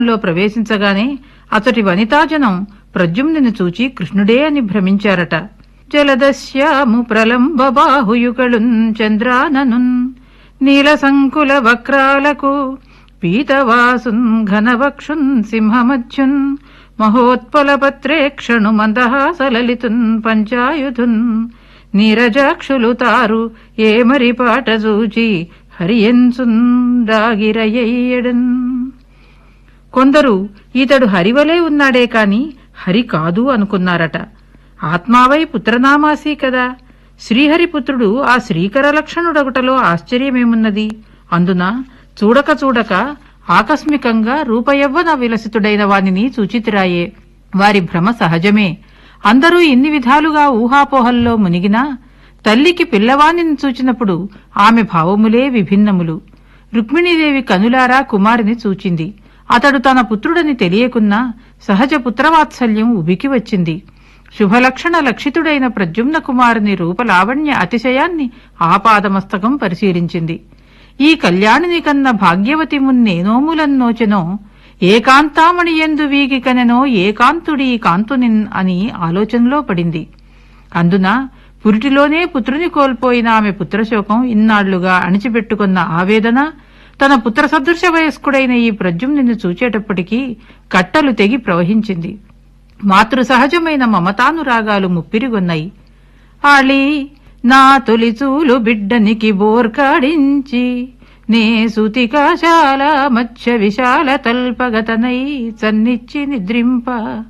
లో ప్రవేశించగానే అతడి వనితాజనం ప్రద్యుమ్నుని చూచి కృష్ణుడే అని భ్రమించారట జలదశ్యాము ప్రలంబ బాహుయుగళున్ చంద్రాననున్ నీల సంకుల వక్రాలకు పీతవాసున్ ఘనవక్షున్ సింహమధ్యున్ మహోత్పల పత్రేక్షణు మందహాసలలితున్ పంచాయుధున్ నీరజాక్షులు తారు ఏమరి పాట చూచి హరియంచున్ దాగిరయ్యడన్ కొందరు ఇతడు హరివలే ఉన్నాడే కాని హరి కాదు అనుకున్నారట ఆత్మావై పుత్రనామాసి కదా శ్రీహరిపుత్రుడు ఆ శ్రీకర లక్షణుడొకటలో ఆశ్చర్యమేమున్నది అందున చూడక చూడక ఆకస్మికంగా రూపయవ్వన విలసితుడైన వానిని సూచితిరాయే వారి భ్రమ సహజమే అందరూ ఇన్ని విధాలుగా ఊహాపోహల్లో మునిగినా తల్లికి పిల్లవాణిని చూచినప్పుడు ఆమె భావములే విభిన్నములు రుక్మిణీదేవి కనులారా కుమారుని చూచింది అతడు తన పుత్రుడని తెలియకున్నా సహజ పుత్రవాత్సల్యం ఉబికి వచ్చింది శుభలక్షణ లక్షితుడైన ప్రద్యుమ్న కుమారుని రూపలావణ్య అతిశయాన్ని ఆపాదమస్తకం పరిశీలించింది ఈ కళ్యాణిని కన్న భాగ్యవతి మున్నేనోములన్నోచెనో ఏకాంతామణి ఎందు వీగి కనెనో ఏకాంతుడి కాంతునిన్ అని ఆలోచనలో పడింది అందున పురిటిలోనే పుత్రుని కోల్పోయిన ఆమె పుత్రశోకం ఇన్నాళ్లుగా అణిచిపెట్టుకున్న ఆవేదన తన పుత్ర సదృశ వయస్కుడైన ఈ ప్రద్యుమ్ని చూచేటప్పటికీ కట్టలు తెగి ప్రవహించింది మాతృ సహజమైన మమతానురాగాలు ముప్పిరిగొన్నాయి ఆళి నా తొలిచూలు బిడ్డనికి బోర్కాడించి నే సూతికాశాల మత్స్య విశాల తల్పగతనై చన్నిచ్చి నిద్రింప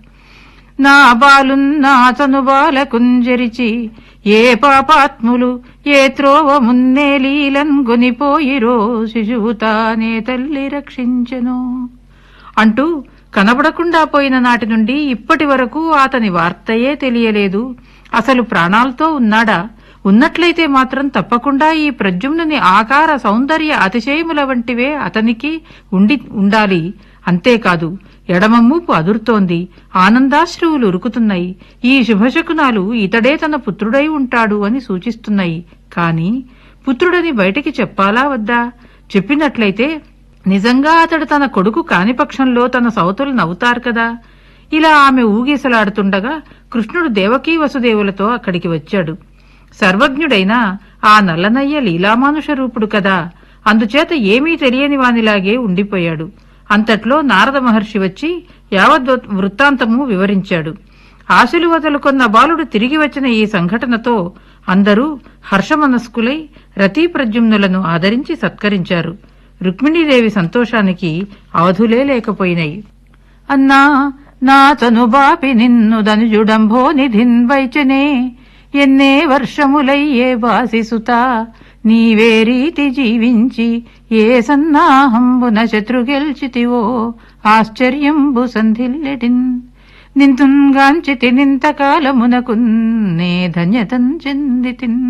నా బాలున్నా చనుబాల కుంజరిచి ఏ పాపాత్ములు ఏ త్రోవ మున్నే లీలన్ గొనిపోయిరో శిశువు తానే తల్లి రక్షించెను అంటూ కనబడకుండా పోయిన నాటి నుండి ఇప్పటి వరకు అతని వార్తయే తెలియలేదు అసలు ప్రాణాలతో ఉన్నాడా ఉన్నట్లయితే మాత్రం తప్పకుండా ఈ ప్రద్యుమ్నుని ఆకార సౌందర్య అతిశయముల వంటివే అతనికి ఉండి ఉండాలి అంతేకాదు ఎడమమూపు అదురుతోంది ఆనందాశ్రువులు ఉరుకుతున్నాయి ఈ శుభశకునాలు ఇతడే తన పుత్రుడై ఉంటాడు అని సూచిస్తున్నాయి కాని పుత్రుడని బయటికి చెప్పాలా వద్దా చెప్పినట్లయితే నిజంగా అతడు తన కొడుకు కాని పక్షంలో తన సవతులు నవ్వుతారు కదా ఇలా ఆమె ఊగీసలాడుతుండగా కృష్ణుడు దేవకీ వసుదేవులతో అక్కడికి వచ్చాడు సర్వజ్ఞుడైన ఆ నల్లనయ్య లీలామానుష రూపుడు కదా అందుచేత ఏమీ తెలియని వానిలాగే ఉండిపోయాడు అంతట్లో నారద మహర్షి వచ్చి యావద్ వృత్తాంతము వివరించాడు ఆశలు వదులుకొన్న బాలుడు తిరిగి వచ్చిన ఈ సంఘటనతో అందరూ హర్షమనస్కులై రతీ ప్రద్యుమ్నులను ఆదరించి సత్కరించారు రుక్మిణీదేవి సంతోషానికి అవధులే లేకపోయినాయి అన్నా నా తను బాపి నిన్ను ధనుజుడంభో నిధిన్ వైచనే ఎన్నే వర్షములయ్యే బాసిసుత నీవే రీతి జీవించి ఏ సన్నాహంబున శత్రు గెల్చితివో ఆశ్చర్యంబు సంధిల్లెడిన్ నింతుంగాంచితి నింతకాలమునకు నే ధన్యతం చెందితిన్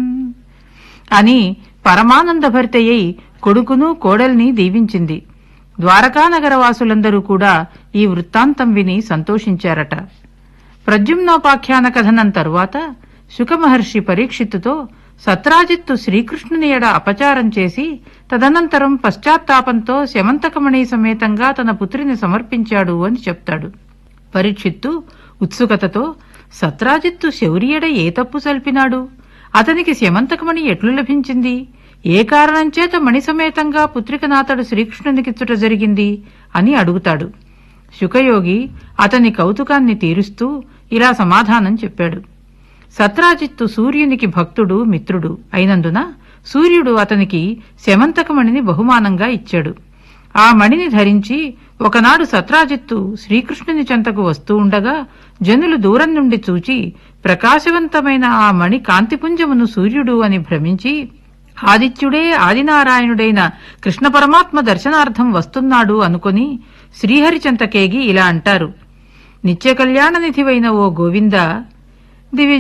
అని పరమానందభరితయ్యై కొడుకును కోడల్ని దీవించింది ద్వారకానగర వాసులందరూ కూడా ఈ వృత్తాంతం విని సంతోషించారట ప్రద్యుమ్నోపాఖ్యాన కథనం తరువాత శుకమహర్షి పరీక్షిత్తుతో సత్రాజిత్తు శ్రీకృష్ణుని ఎడ అపచారం చేసి తదనంతరం పశ్చాత్తాపంతో శమంతకమణి సమేతంగా తన పుత్రిని సమర్పించాడు అని చెప్తాడు పరీక్షిత్తు ఉత్సుకతతో సత్రాజిత్తు శౌర్యడ ఏ తప్పు సల్పినాడు అతనికి శమంతకమణి ఎట్లు లభించింది ఏ కారణం చేత మణిసమేతంగా పుత్రికనాథడు శ్రీకృష్ణునికిచ్చుట జరిగింది అని అడుగుతాడు శుకయోగి అతని కౌతుకాన్ని తీరుస్తూ ఇలా సమాధానం చెప్పాడు సత్రాజిత్తు సూర్యునికి భక్తుడు మిత్రుడు అయినందున సూర్యుడు అతనికి శమంతకమణిని బహుమానంగా ఇచ్చాడు ఆ మణిని ధరించి ఒకనాడు సత్రాజిత్తు శ్రీకృష్ణుని చెంతకు వస్తూ ఉండగా జనులు దూరం నుండి చూచి ప్రకాశవంతమైన ఆ మణి కాంతిపుంజమును సూర్యుడు అని భ్రమించి ఆదిత్యుడే ఆదినారాయణుడైన కృష్ణ పరమాత్మ దర్శనార్థం వస్తున్నాడు అనుకొని శ్రీహరి చెంతకేగి ఇలా అంటారు నిత్య కళ్యాణ నిధివైన ఓ గోవింద దివి